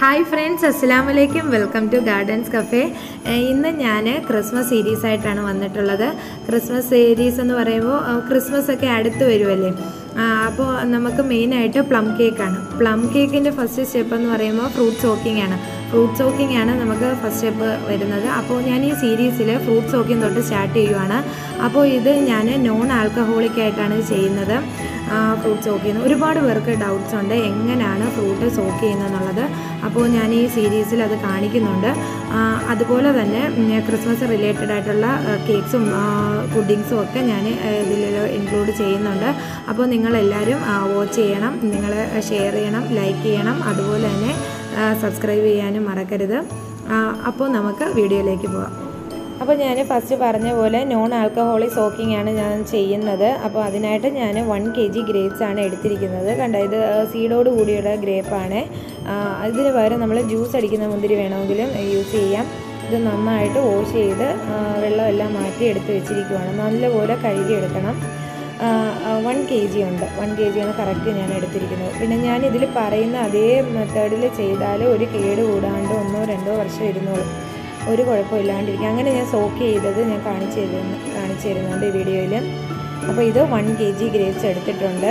hi friends അസ്സാം വലൈക്കും welcome to gardens cafe ഇന്ന് ഞാൻ ക്രിസ്മസ് സീരീസ് ആയിട്ടാണ് വന്നിട്ടുള്ളത് ക്രിസ്മസ് സീരീസ് എന്ന് പറയുമ്പോൾ ആ, ക്രിസ്മസ് ഒക്കെ അടുത്ത് വരുമല്ലേ അപ്പോൾ നമുക്ക് മെയിനായിട്ട് പ്ലം കേക്കാണ് പ്ലം കേക്കിൻ്റെ ഫസ്റ്റ് സ്റ്റെപ്പ് എന്ന് പറയുമ്പോൾ ഫ്രൂട്ട് സോക്കിംഗ് ആണ് ഫ്രൂട്ട് സോക്കിംഗ് ആണ് നമുക്ക് ഫസ്റ്റ് സ്റ്റെപ്പ് വരുന്നത് അപ്പോൾ ഞാൻ ഈ സീരീസിൽ ഫ്രൂട്ട് സോക്കിംഗ് തൊട്ട് സ്റ്റാർട്ട് ചെയ്യുവാണ് അപ്പോൾ ഇത് ഞാൻ നോൺ ആൽക്കഹോളിക് ആയിട്ടാണ് ചെയ്യുന്നത് ഫ്രൂട്ട് സോക്ക് ചെയ്യുന്നത് ഒരുപാട് പേർക്ക് ഡൗട്ട്സ് ഉണ്ട് എങ്ങനെയാണ് ഫ്രൂട്ട് സോക്ക് ചെയ്യുന്നതെന്നുള്ളത് അപ്പോൾ ഞാൻ ഈ സീരീസിൽ അത് കാണിക്കുന്നുണ്ട് ആ, അതുപോലെ തന്നെ ഉം, ക്രിസ്മസ് റിലേറ്റഡ് ആയിട്ടുള്ള കേക്ക്സും പുഡിങ്സും ഒക്കെ ഞാൻ ഇതിൽ ഇൻക്ലൂഡ് ചെയ്യുന്നുണ്ട് അപ്പോൾ നിങ്ങളെല്ലാവരും വാച്ച് ചെയ്യണം നിങ്ങൾ ഷെയർ ചെയ്യണം ലൈക്ക് ചെയ്യണം അതുപോലെ തന്നെ സബ്സ്ക്രൈബ് ചെയ്യാനും മറക്കരുത് ആ, അപ്പോൾ നമുക്ക് വീഡിയോയിലേക്ക് പോകാം അപ്പോൾ ഞാൻ ഫസ്റ്റ് പറഞ്ഞ പോലെ നോൺ ആൽക്കഹോളിക് സോക്കിംഗ് ആണ് ഞാൻ ചെയ്യുന്നത് അപ്പോൾ അതിനായിട്ട് ഞാൻ വൺ കെ ജി ഗ്രേപ്സ് ആണ് എടുത്തിരിക്കുന്നത് കണ്ട ഇത് സീഡോട് കൂടിയുള്ള ഗ്രേപ്പാണ് ഇതിന് പകരം നമ്മൾ ജ്യൂസ് അടിക്കുന്ന മുന്തിരി വേണമെങ്കിലും യൂസ് ചെയ്യാം ഇത് നന്നായിട്ട് വാഷ് ചെയ്ത് ആ, വെള്ളമെല്ലാം മാറ്റി എടുത്ത് വെച്ചിരിക്കുവാണ് നല്ലപോലെ കഴുകിയെടുക്കണം വൺ കെ ജി ഉണ്ട് വൺ കെ ജിയാണ് കറക്റ്റ് ഞാൻ എടുത്തിരിക്കുന്നത് പിന്നെ ഞാൻ ഇതിൽ പറയുന്ന അതേ മെത്തേഡിൽ ചെയ്താൽ ഒരു കേട് കൂടാണ്ട് ഒന്നോ രണ്ടോ വർഷം ഇരുന്നോളും ഒരു കുഴപ്പമില്ലാണ്ടിരിക്കും അങ്ങനെ ഞാൻ സോക്ക് ചെയ്തത് ഞാൻ കാണിച്ചു തരുന്നു കാണിച്ചു തരുന്നുണ്ട് ഈ വീഡിയോയിൽ അപ്പോൾ ഇത് വൺ കെ ജി ഗ്രേപ്സ് എടുത്തിട്ടുണ്ട്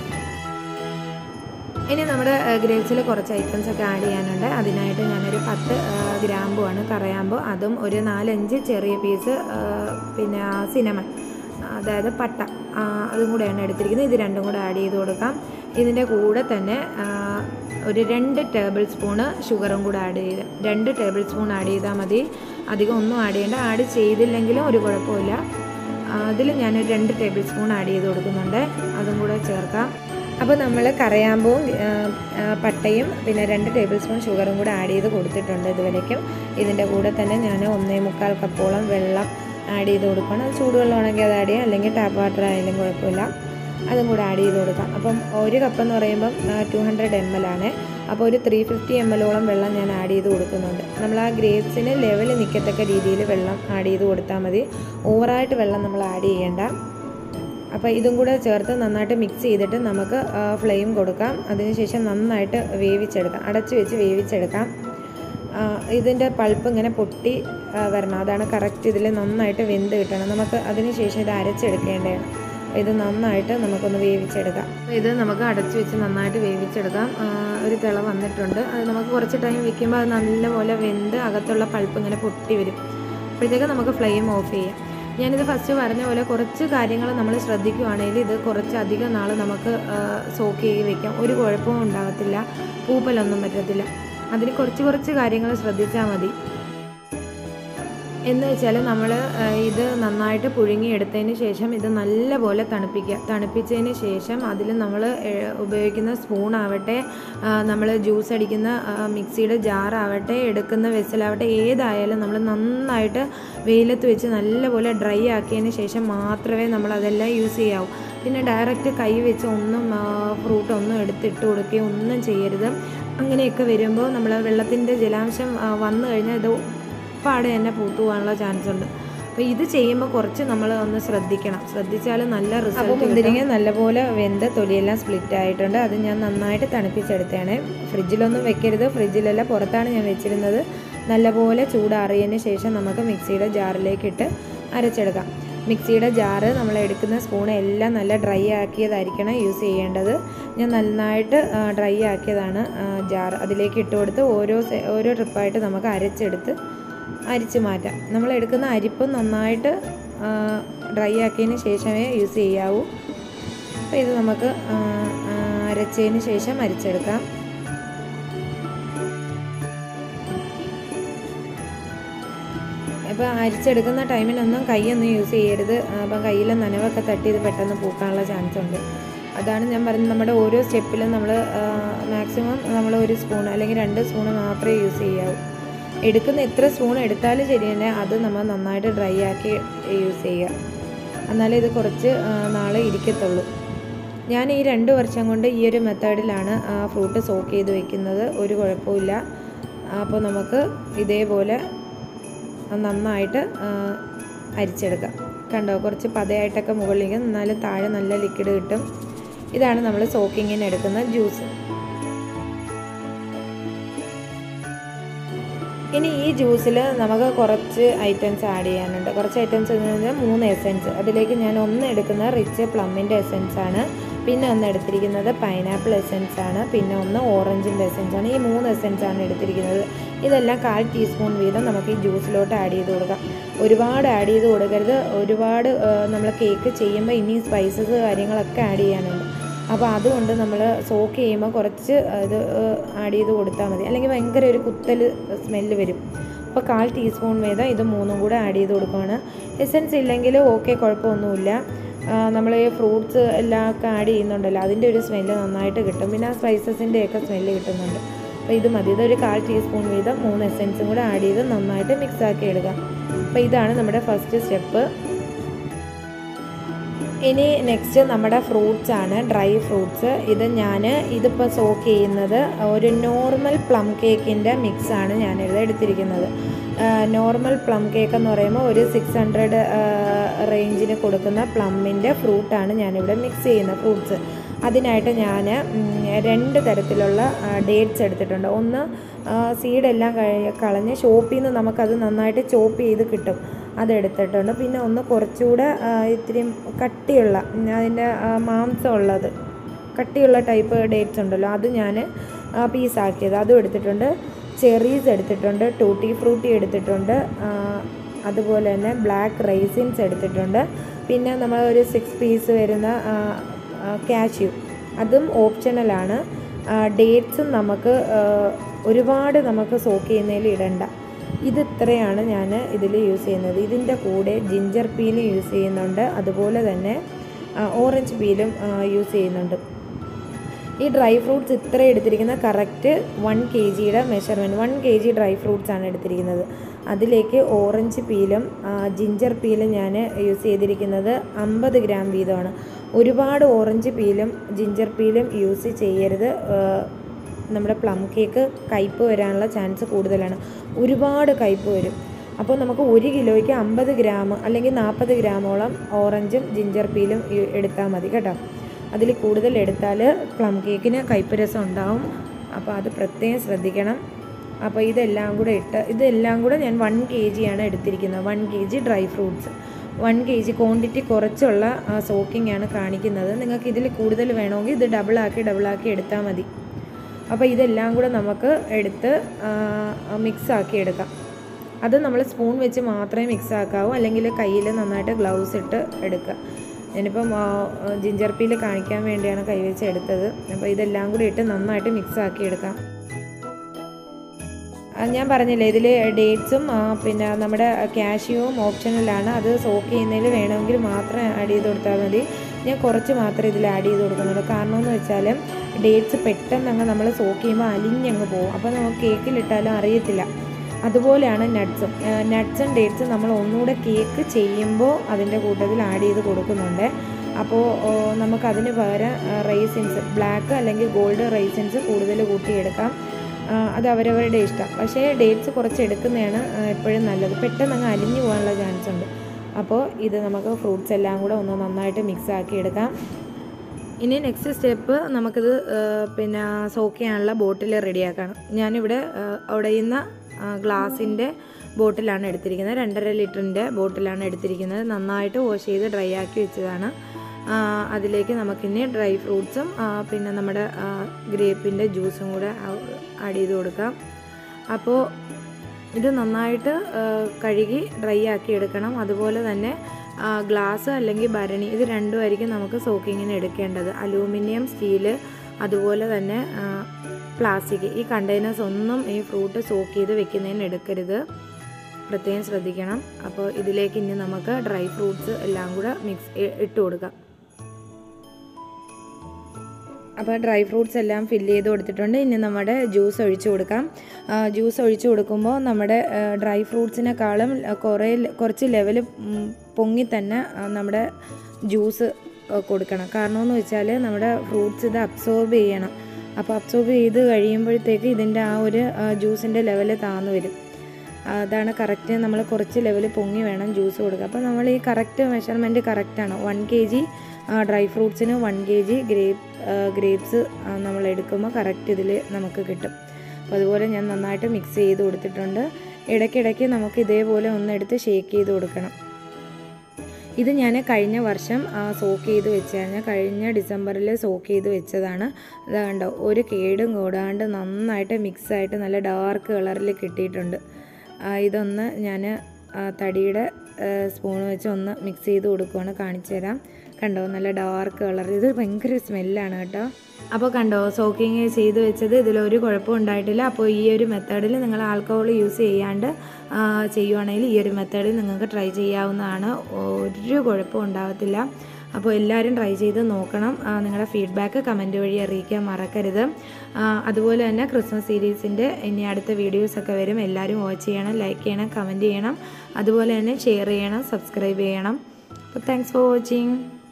ഇനി നമ്മുടെ ഗ്രേപ്സിൽ കുറച്ച് ഐറ്റംസ് ഒക്കെ ആഡ് ചെയ്യാനുണ്ട് അതിനായിട്ട് ഞാനൊരു പത്ത് ഗ്രാമ്പുമാണ് കറയാമ്പ് അതും ഒരു നാലഞ്ച് ചെറിയ പീസ് പിന്നെ സിനമൺ അതായത് പട്ട ആ, അതും കൂടെയാണ് എടുത്തിരിക്കുന്നത് ഇത് രണ്ടും കൂടെ ആഡ് ചെയ്ത് കൊടുക്കാം ഇതിൻ്റെ കൂടെ തന്നെ ആ, ഒരു രണ്ട് ടേബിൾ സ്പൂണ് ഷുഗറും കൂടെ ആഡ് ചെയ്ത് രണ്ട് ടേബിൾ സ്പൂൺ ആഡ് ചെയ്താൽ മതി അധികം ഒന്നും ആഡ് ചെയ്യേണ്ട ആഡ് ചെയ്തില്ലെങ്കിലും ഒരു കുഴപ്പമില്ല അതിൽ ഞാനൊരു രണ്ട് ടേബിൾ സ്പൂൺ ആഡ് ചെയ്ത് കൊടുക്കുന്നുണ്ട് അതും കൂടെ ചേർക്കാം അപ്പോൾ നമ്മൾ കറയാമ്പും ആ, ആ, പട്ടയും പിന്നെ രണ്ട് ടേബിൾ സ്പൂൺ ഷുഗറും കൂടെ ആഡ് ചെയ്ത് കൊടുത്തിട്ടുണ്ട് ഇതുവരേക്കും ഇതിൻ്റെ കൂടെ തന്നെ ഞാൻ ഒന്നേ മുക്കാൽ കപ്പോളം വെള്ളം ആഡ് ചെയ്ത് കൊടുക്കണം അത് ചൂടുവെള്ളമാണെങ്കിൽ അത് ആഡ് ചെയ്യാം അല്ലെങ്കിൽ ടാപ്പ് വാട്ടർ ആയാലും കുഴപ്പമില്ല അതും കൂടെ ആഡ് ചെയ്ത് കൊടുക്കാം അപ്പം ഒരു കപ്പ് എന്ന് പറയുമ്പം ടു ഹൺഡ്രഡ് എം എൽ ആണ് അപ്പോൾ ഒരു ത്രീ ഫിഫ്റ്റി എം എല്ലോളം വെള്ളം ഞാൻ ആഡ് ചെയ്ത് കൊടുക്കുന്നുണ്ട് നമ്മൾ ആ ഗ്രേപ്സിന് ലെവൽ നിൽക്കത്തക്ക രീതിയിൽ വെള്ളം ആഡ് ചെയ്ത് കൊടുത്താൽ മതി ഓവറായിട്ട് വെള്ളം നമ്മൾ ആഡ് ചെയ്യേണ്ട അപ്പോൾ ഇതും കൂടെ ചേർത്ത് നന്നായിട്ട് മിക്സ് ചെയ്തിട്ട് നമുക്ക് ഫ്ലെയിം കൊടുക്കാം അതിനുശേഷം നന്നായിട്ട് വേവിച്ചെടുക്കാം അടച്ചു വെച്ച് വേവിച്ചെടുക്കാം ഇതിൻ്റെ പൾപ്പ് ഇങ്ങനെ പൊട്ടി ആ, വരണം അതാണ് കറക്റ്റ് ഇതിൽ നന്നായിട്ട് വെന്ത് കിട്ടണം നമുക്ക് അതിനുശേഷം ഇത് അരച്ചെടുക്കേണ്ടതാണ് അപ്പോൾ ഇത് നന്നായിട്ട് നമുക്കൊന്ന് വേവിച്ചെടുക്കാം അപ്പോൾ ഇത് നമുക്ക് അടച്ചു വെച്ച് നന്നായിട്ട് വേവിച്ചെടുക്കാം ആ, ഒരു തിള വന്നിട്ടുണ്ട് അത് നമുക്ക് കുറച്ച് ടൈം വെക്കുമ്പോൾ അത് നല്ലപോലെ വെന്ത് അകത്തുള്ള പൾപ്പ് ഇങ്ങനെ പൊട്ടി വരും അപ്പോഴത്തേക്ക് നമുക്ക് ഫ്ലെയിം ഓഫ് ചെയ്യാം ഞാനിത് ഫസ്റ്റ് പറഞ്ഞ പോലെ കുറച്ച് കാര്യങ്ങൾ നമ്മൾ ശ്രദ്ധിക്കുകയാണെങ്കിൽ ഇത് കുറച്ച് അധികം നാൾ നമുക്ക് സോക്ക് ചെയ്ത് വെക്കാം ഒരു കുഴപ്പവും ഉണ്ടാകത്തില്ല പൂപ്പലൊന്നും പറ്റത്തില്ല അതിന് കുറച്ച് കുറച്ച് കാര്യങ്ങൾ ശ്രദ്ധിച്ചാൽ മതി എന്ന് വെച്ചാൽ നമ്മൾ ഇത് നന്നായിട്ട് പുഴുങ്ങിയെടുത്തതിന് ശേഷം ഇത് നല്ലപോലെ തണുപ്പിക്കുക തണുപ്പിച്ചതിന് ശേഷം അതിൽ നമ്മൾ ഉപയോഗിക്കുന്ന സ്പൂണാവട്ടെ നമ്മൾ ജ്യൂസ് അടിക്കുന്ന ആ, മിക്സിയുടെ ജാറാവട്ടെ എടുക്കുന്ന വെസലാവട്ടെ ഏതായാലും നമ്മൾ നന്നായിട്ട് വെയിലത്ത് വെച്ച് നല്ലപോലെ ഡ്രൈ ആക്കിയതിന് ശേഷം മാത്രമേ നമ്മൾ അതെല്ലാം യൂസ് ചെയ്യാവൂ പിന്നെ ഡയറക്റ്റ് കൈ വെച്ച് ഒന്നും ഫ്രൂട്ട് ഒന്നും എടുത്തിട്ട് കൊടുക്കുകയോ ഒന്നും ചെയ്യരുത് അങ്ങനെയൊക്കെ വരുമ്പോൾ നമ്മൾ വെള്ളത്തിൻ്റെ ജലാംശം ആ, വന്നു കഴിഞ്ഞാൽ ഇത് പാടെ തന്നെ പൂത്തു പോകാനുള്ള ചാൻസ് ഉണ്ട് അപ്പോൾ ഇത് ചെയ്യുമ്പോൾ കുറച്ച് നമ്മൾ ഒന്ന് ശ്രദ്ധിക്കണം ശ്രദ്ധിച്ചാൽ നല്ല റിസൾട്ട് മുന്തിരിങ്ങ നല്ലപോലെ വെന്ത തൊലിയെല്ലാം സ്പ്ലിറ്റ് ആയിട്ടുണ്ട് അത് ഞാൻ നന്നായിട്ട് തണുപ്പിച്ചെടുത്തതാണ് ഫ്രിഡ്ജിലൊന്നും വെക്കരുത് ഫ്രിഡ്ജിലല്ല പുറത്താണ് ഞാൻ വെച്ചിരുന്നത് നല്ലപോലെ ചൂടാറിയതിന് ശേഷം നമുക്ക് മിക്സിയുടെ ജാറിലേക്ക് ഇട്ട് അരച്ചെടുക്കാം മിക്സിയുടെ ജാറ് നമ്മൾ എടുക്കുന്ന സ്പൂൺ എല്ലാം നല്ല ഡ്രൈ ആക്കിയതായിരിക്കണം യൂസ് ചെയ്യേണ്ടത് ഞാൻ നന്നായിട്ട് ഡ്രൈ ആക്കിയതാണ് ജാർ അതിലേക്ക് ഇട്ട് കൊടുത്ത് ഓരോ സെ- ഓരോ ട്രിപ്പായിട്ട് നമുക്ക് അരച്ചെടുത്ത് അരിച്ച് മാറ്റാം നമ്മൾ എടുക്കുന്ന അരിപ്പ് നന്നായിട്ട് ഡ്രൈ ആക്കിയതിന് ശേഷമേ യൂസ് ചെയ്യാവൂ അപ്പോൾ ഇത് നമുക്ക് ആ, ആ, അരച്ചതിന് ശേഷം അരിച്ചെടുക്കാം ഇപ്പോൾ അരിച്ചെടുക്കുന്ന ടൈമിനൊന്നും കൈയൊന്നും യൂസ് ചെയ്യരുത് അപ്പം കയ്യിൽ നനവൊക്കെ തട്ടി ഇത് പെട്ടെന്ന് പൂക്കാനുള്ള ചാൻസ് ഉണ്ട് അതാണ് ഞാൻ പറയുന്നത് നമ്മുടെ ഓരോ സ്റ്റെപ്പിലും നമ്മൾ മാക്സിമം നമ്മൾ ഒരു സ്പൂൺ അല്ലെങ്കിൽ രണ്ട് സ്പൂൺ മാത്രമേ യൂസ് ചെയ്യാവൂ എടുക്കുന്ന എത്ര സ്പൂൺ എടുത്താലും ശരി തന്നെ അത് നമ്മൾ നന്നായിട്ട് ഡ്രൈ ആക്കി യൂസ് ചെയ്യുക എന്നാലേ ഇത് കുറച്ച് നാൾ ഇരിക്കത്തുള്ളൂ ഞാൻ ഈ രണ്ട് വർഷം കൊണ്ട് ഈ ഒരു മെത്തേഡിലാണ് ഫ്രൂട്ട് സോക്ക് ചെയ്ത് വെക്കുന്നത് ഒരു കുഴപ്പമില്ല അപ്പോൾ നമുക്ക് ഇതേപോലെ നന്നായിട്ട് ആ, അരിച്ചെടുക്കാം കണ്ടോ കുറച്ച് പതയായിട്ടൊക്കെ മുകളിലേക്ക് എന്നാലും താഴെ നല്ല ലിക്വിഡ് കിട്ടും ഇതാണ് നമ്മൾ സോക്കിങ്ങിന് എടുക്കുന്ന ജ്യൂസ് ഇനി ഈ ജ്യൂസിൽ നമുക്ക് കുറച്ച് ഐറ്റംസ് ആഡ് ചെയ്യാനുണ്ട് കുറച്ച് ഐറ്റംസ് എന്ന് പറഞ്ഞാൽ മൂന്ന് എസെൻസ് അതിലേക്ക് ഞാൻ ഒന്ന് എടുക്കുന്ന റിച്ച് പ്ലമ്മിൻ്റെ എസെൻസ് ആണ് പിന്നെ ഒന്ന് എടുത്തിരിക്കുന്നത് പൈനാപ്പിൾ എസെൻസ് ആണ് പിന്നെ ഒന്ന് ഓറഞ്ചിൻ്റെ എസെൻസ് ആണ് ഈ മൂന്ന് എസെൻസ് ആണ് എടുത്തിരിക്കുന്നത് ഇതെല്ലാം കാൽ ടീസ്പൂൺ വീതം നമുക്ക് ഈ ജ്യൂസിലോട്ട് ആഡ് ചെയ്ത് കൊടുക്കാം ഒരുപാട് ആഡ് ചെയ്ത് കൊടുക്കരുത് ഒരുപാട് നമ്മൾ കേക്ക് ചെയ്യുമ്പോൾ ഇനി സ്പൈസസ് കാര്യങ്ങളൊക്കെ ആഡ് ചെയ്യാനുണ്ട് അപ്പോൾ അതുകൊണ്ട് നമ്മൾ സോക്ക് ചെയ്യുമ്പോൾ കുറച്ച് ഇത് ആഡ് ചെയ്ത് കൊടുത്താൽ മതി അല്ലെങ്കിൽ ഭയങ്കര ഒരു കുത്തൽ സ്മെല്ല് വരും അപ്പോൾ കാൽ ടീസ്പൂൺ വീതം ഇത് മൂന്നും കൂടെ ആഡ് ചെയ്ത് കൊടുക്കുകയാണ് എസെൻസ് ഇല്ലെങ്കിൽ ഓക്കെ കുഴപ്പമൊന്നുമില്ല നമ്മൾ ഈ ഫ്രൂട്ട്സ് എല്ലാം ഒക്കെ ആഡ് ചെയ്യുന്നുണ്ടല്ലോ അതിൻ്റെ ഒരു സ്മെല്ല് നന്നായിട്ട് കിട്ടും പിന്നെ ആ സ്പൈസസിൻ്റെ ഒക്കെ സ്മെല്ല് കിട്ടുന്നുണ്ട് അപ്പോൾ ഇത് മതി ഇതൊരു കാൽ ടീസ്പൂൺ വീതം മൂന്ന് എസെൻസും കൂടെ ആഡ് ചെയ്ത് നന്നായിട്ട് മിക്സ് ആക്കി എടുക്കാം അപ്പോൾ ഇതാണ് നമ്മുടെ ഫസ്റ്റ് സ്റ്റെപ്പ് ഇനി നെക്സ്റ്റ് നമ്മുടെ ഫ്രൂട്ട്സ് ആണ് ഡ്രൈ ഫ്രൂട്ട്സ് ഇത് ഞാൻ ഇതിപ്പോൾ സോക്ക് ചെയ്യുന്നത് ഒരു നോർമൽ പ്ലം കേക്കിൻ്റെ മിക്സാണ് ഞാനിത് എടുത്തിരിക്കുന്നത് നോർമൽ പ്ലം കേക്ക് എന്ന് പറയുമ്പോൾ ഒരു സിക്സ് ഹൺഡ്രഡ് റേഞ്ചിന് കൊടുക്കുന്ന പ്ലമ്മിൻ്റെ ഫ്രൂട്ടാണ് ഞാനിവിടെ മിക്സ് ചെയ്യുന്ന ഫ്രൂട്ട്സ് അതിനായിട്ട് ഞാൻ രണ്ട് തരത്തിലുള്ള ഡേറ്റ്സ് എടുത്തിട്ടുണ്ട് ഒന്ന് സീഡെല്ലാം കളഞ്ഞ് ഷോപ്പിൽ നിന്ന് നമുക്കത് നന്നായിട്ട് ചോപ്പ് ചെയ്ത് കിട്ടും അതെടുത്തിട്ടുണ്ട് പിന്നെ ഒന്ന് കുറച്ചുകൂടെ ഇത്തിരി കട്ടിയുള്ള അതിൻ്റെ മാംസമുള്ളത് കട്ടിയുള്ള ടൈപ്പ് ഡേറ്റ്സ് ഉണ്ടല്ലോ അത് ഞാൻ പീസാക്കിയത് അതും എടുത്തിട്ടുണ്ട് ചെറീസ് എടുത്തിട്ടുണ്ട് ടൂട്ടി ഫ്രൂട്ടി എടുത്തിട്ടുണ്ട് അതുപോലെ തന്നെ ബ്ലാക്ക് റൈസിൻസ് എടുത്തിട്ടുണ്ട് പിന്നെ നമ്മൾ ഒരു സിക്സ് പീസ് വരുന്ന കാഷ്യൂ അതും ഓപ്ഷണലാണ് ഡേറ്റ്സും നമുക്ക് ഒരുപാട് നമുക്ക് സോക്ക് ചെയ്യുന്നതിൽ ഇടണ്ട ഇത് ഇത്രയാണ് ഞാൻ ഇതിൽ യൂസ് ചെയ്യുന്നത് ഇതിൻ്റെ കൂടെ ജിഞ്ചർ പീലും യൂസ് ചെയ്യുന്നുണ്ട് അതുപോലെ തന്നെ ഓറഞ്ച് പീലും യൂസ് ചെയ്യുന്നുണ്ട് ഈ ഡ്രൈ ഫ്രൂട്ട്സ് ഇത്ര എടുത്തിരിക്കുന്ന കറക്റ്റ് വൺ കെ ജിയുടെ measurement one K G dry fruits ആണ് എടുത്തിരിക്കുന്നത് അതിലേക്ക് ഓറഞ്ച് പീലും ജിഞ്ചർ പീലും ഞാൻ യൂസ് ചെയ്തിരിക്കുന്നത് അമ്പത് ഗ്രാം വീതമാണ് ഒരുപാട് ഓറഞ്ച് പീലും ജിഞ്ചർ പീലും യൂസ് ചെയ്യരുത് നമ്മുടെ പ്ലം കേക്ക് കയ്പ്പ് വരാനുള്ള ചാൻസ് കൂടുതലാണ് ഒരുപാട് കയ്പ്പ് വരും അപ്പോൾ നമുക്ക് ഒരു കിലോയ്ക്ക് അമ്പത് ഗ്രാം അല്ലെങ്കിൽ നാൽപ്പത് ഗ്രാമോളം ഓറഞ്ചും ജിഞ്ചർ പീലും എടുത്താൽ മതി കേട്ടോ അതിൽ കൂടുതൽ എടുത്താൽ പ്ലം കേക്കിന് കയ്പ്പ് രസം ഉണ്ടാവും അപ്പോൾ അത് പ്രത്യേകം ശ്രദ്ധിക്കണം അപ്പോൾ ഇതെല്ലാം കൂടെ ഇട്ട് ഇതെല്ലാം കൂടെ ഞാൻ വൺ കെ ജിയാണ് എടുത്തിരിക്കുന്നത് one K G dry fruits one K G quantity കുറച്ചുള്ള സോക്കിംഗ് ആണ് കാണിക്കുന്നത് നിങ്ങൾക്ക് ഇതിൽ കൂടുതൽ വേണമെങ്കിൽ ഇത് ഡബിളാക്കി ഡബിളാക്കി എടുത്താൽ മതി അപ്പോൾ ഇതെല്ലാം കൂടെ നമുക്ക് എടുത്ത് മിക്സ് ആക്കി എടുക്കാം അത് നമ്മൾ സ്പൂൺ വെച്ച് മാത്രമേ മിക്സ് ആക്കാവൂ അല്ലെങ്കിൽ കയ്യിൽ നന്നായിട്ട് ഗ്ലൗസ് ഇട്ട് എടുക്കുക ഞാനിപ്പം ജിഞ്ചർ പീല് കാണിക്കാൻ വേണ്ടിയാണ് കൈവച്ച് എടുത്തത് അപ്പോൾ ഇതെല്ലാം കൂടി ഇട്ട് നന്നായിട്ട് മിക്സ് ആക്കി എടുക്കാം ഞാൻ പറഞ്ഞില്ലേ ഇതിൽ ഡേറ്റ്സും പിന്നെ നമ്മുടെ കാഷ്യൂവും ഓപ്ഷനിലാണ് അത് സോക്ക് ചെയ്യുന്നതിൽ വേണമെങ്കിൽ മാത്രം ആഡ് ചെയ്ത് കൊടുത്താൽ മതി ഞാൻ കുറച്ച് മാത്രമേ ഇതിൽ ആഡ് ചെയ്ത് കൊടുക്കുന്നുള്ളൂ കാരണം എന്ന് വെച്ചാൽ ഡേറ്റ്സ് പെട്ടെന്ന് അങ്ങ് നമ്മൾ സോക്ക് ചെയ്യുമ്പോൾ അലിഞ്ഞങ്ങ് പോകും അപ്പോൾ നമുക്ക് കേക്കിലിട്ടാലും അറിയത്തില്ല അതുപോലെയാണ് നട്ട്സും നട്ട്സും ഡേറ്റ്സും നമ്മൾ ഒന്നുകൂടെ കേക്ക് ചെയ്യുമ്പോൾ അതിൻ്റെ കൂട്ടത്തിൽ ആഡ് ചെയ്ത് കൊടുക്കുന്നുണ്ട് അപ്പോൾ നമുക്കതിന് പകരം റൈസിൻസ് ബ്ലാക്ക് അല്ലെങ്കിൽ ഗോൾഡ് റൈസിൻസ് കൂടുതൽ കൂട്ടിയെടുക്കാം അത് അവരവരുടെ ഇഷ്ടം പക്ഷേ ഡേറ്റ്സ് കുറച്ച് എടുക്കുന്നതാണ് എപ്പോഴും നല്ലത് പെട്ടെന്ന് അങ്ങ് അലിഞ്ഞു പോകാനുള്ള ചാൻസ് ഉണ്ട് അപ്പോൾ ഇത് നമുക്ക് ഫ്രൂട്ട്സ് എല്ലാം കൂടെ ഒന്ന് നന്നായിട്ട് മിക്സ് ആക്കി എടുക്കാം ഇനി നെക്സ്റ്റ് സ്റ്റെപ്പ് നമുക്കിത് പിന്നെ സോക്ക് ചെയ്യാനുള്ള ബോട്ടിൽ റെഡിയാക്കണം ഞാനിവിടെ ഉടയുന്ന ഗ്ലാസിൻ്റെ ബോട്ടിലാണ് എടുത്തിരിക്കുന്നത് രണ്ടര ലിറ്ററിൻ്റെ ബോട്ടിലാണ് എടുത്തിരിക്കുന്നത് നന്നായിട്ട് വാഷ് ചെയ്ത് ഡ്രൈ ആക്കി വെച്ചതാണ് അതിലേക്ക് നമുക്കിനി ഡ്രൈ ഫ്രൂട്ട്സും പിന്നെ നമ്മുടെ ഗ്രേപ്പിൻ്റെ ജ്യൂസും കൂടെ ആഡ് ചെയ്ത് കൊടുക്കാം അപ്പോൾ ഇത് നന്നായിട്ട് കഴുകി ഡ്രൈ ആക്കി എടുക്കണം അതുപോലെ തന്നെ ഗ്ലാസ് അല്ലെങ്കിൽ ഭരണി ഇത് രണ്ടുമായിരിക്കും നമുക്ക് സോക്കിങ്ങിന് എടുക്കേണ്ടത് അലൂമിനിയം സ്റ്റീല് അതുപോലെ തന്നെ പ്ലാസ്റ്റിക് ഈ കണ്ടെയ്നേഴ്സ് ഒന്നും ഈ ഫ്രൂട്ട് സോക്ക് ചെയ്ത് വെക്കുന്നതിന് എടുക്കരുത് പ്രത്യേകം ശ്രദ്ധിക്കണം അപ്പോൾ ഇതിലേക്ക് ഇനി നമുക്ക് ഡ്രൈ ഫ്രൂട്ട്സ് എല്ലാം കൂടെ മിക്സ് ഇട്ട് കൊടുക്കാം അപ്പോൾ ഡ്രൈ ഫ്രൂട്ട്സ് എല്ലാം ഫില്ല് ചെയ്ത് കൊടുത്തിട്ടുണ്ട് ഇനി നമ്മുടെ ജ്യൂസ് ഒഴിച്ചു കൊടുക്കാം ജ്യൂസ് ഒഴിച്ചു കൊടുക്കുമ്പോൾ നമ്മുടെ ഡ്രൈ ഫ്രൂട്ട്സിനെക്കാളും കുറേ കുറച്ച് ലെവൽ പൊങ്ങി തന്നെ നമ്മുടെ ജ്യൂസ് കൊടുക്കണം കാരണം എന്ന് വെച്ചാൽ നമ്മുടെ ഫ്രൂട്ട്സ് ഇത് അബ്സോർബ് ചെയ്യണം അപ്പോൾ അബ്സോർബ് ചെയ്ത് കഴിയുമ്പോഴത്തേക്ക് ഇതിൻ്റെ ആ ഒരു ജ്യൂസിൻ്റെ ലെവൽ താന്നു വരും അതാണ് കറക്റ്റ് നമ്മൾ കുറച്ച് ലെവൽ പൊങ്ങി വേണം ജ്യൂസ് കൊടുക്കുക അപ്പോൾ നമ്മൾ ഈ കറക്റ്റ് മെഷർമെൻറ്റ് കറക്റ്റാണ് വൺ കെ ജി ഡ്രൈ ഫ്രൂട്ട്സിന് one K G grape grapes നമ്മൾ എടുക്കുമ്പോൾ കറക്റ്റ് ഇതിൽ നമുക്ക് കിട്ടും അപ്പോൾ അതുപോലെ ഞാൻ നന്നായിട്ട് മിക്സ് ചെയ്ത് കൊടുത്തിട്ടുണ്ട് ഇടയ്ക്കിടയ്ക്ക് നമുക്ക് ഇതേപോലെ ഒന്നെടുത്ത് ഷേക്ക് ചെയ്ത് കൊടുക്കണം ഇത് ഞാൻ കഴിഞ്ഞ വർഷം സോക്ക് ചെയ്ത് വെച്ചാണ് കഴിഞ്ഞ ഡിസംബറിൽ സോക്ക് ചെയ്ത് വെച്ചതാണ് അത് കണ്ടോ ഒരു കേടും കൂടാണ്ട് നന്നായിട്ട് മിക്സായിട്ട് നല്ല ഡാർക്ക് കളറിൽ കിട്ടിയിട്ടുണ്ട് ആ, ഇതൊന്ന് ഞാൻ തടിയുടെ സ്പൂൺ വെച്ച് ഒന്ന് മിക്സ് ചെയ്ത് കൊടുക്കുവാണ് കാണിച്ചു തരാം കണ്ടോ നല്ല ഡാർക്ക് കളർ ഇത് ഭയങ്കര സ്മെല്ലാണ് കേട്ടോ അപ്പോൾ കണ്ടോ സോക്കിങ് ചെയ്ത് വെച്ചത് ഇതിലൊരു കുഴപ്പവും ഉണ്ടായിട്ടില്ല അപ്പോൾ ഈ ഒരു മെത്തേഡിൽ നിങ്ങൾ ആൽക്കഹോൾ യൂസ് ചെയ്യാണ്ട് ആ, ചെയ്യുവാണെങ്കിൽ ഈ ഒരു മെത്തേഡിൽ നിങ്ങൾക്ക് ട്രൈ ചെയ്യാവുന്നതാണ് ഒരു കുഴപ്പവും ഉണ്ടാകത്തില്ല അപ്പോൾ എല്ലാവരും ട്രൈ ചെയ്ത് നോക്കണം ആ, നിങ്ങളുടെ ഫീഡ്ബാക്ക് കമൻറ്റ് വഴി അറിയിക്കാൻ മറക്കരുത് ആ, അതുപോലെ തന്നെ ക്രിസ്മസ് സീരീസിൻ്റെ ഇനി അടുത്ത വീഡിയോസൊക്കെ വരും എല്ലാവരും വാച്ച് ചെയ്യണം ലൈക്ക് ചെയ്യണം കമൻറ്റ് ചെയ്യണം അതുപോലെ തന്നെ ഷെയർ ചെയ്യണം സബ്സ്ക്രൈബ് ചെയ്യണം അപ്പോൾ താങ്ക്സ് ഫോർ വാച്ചിങ്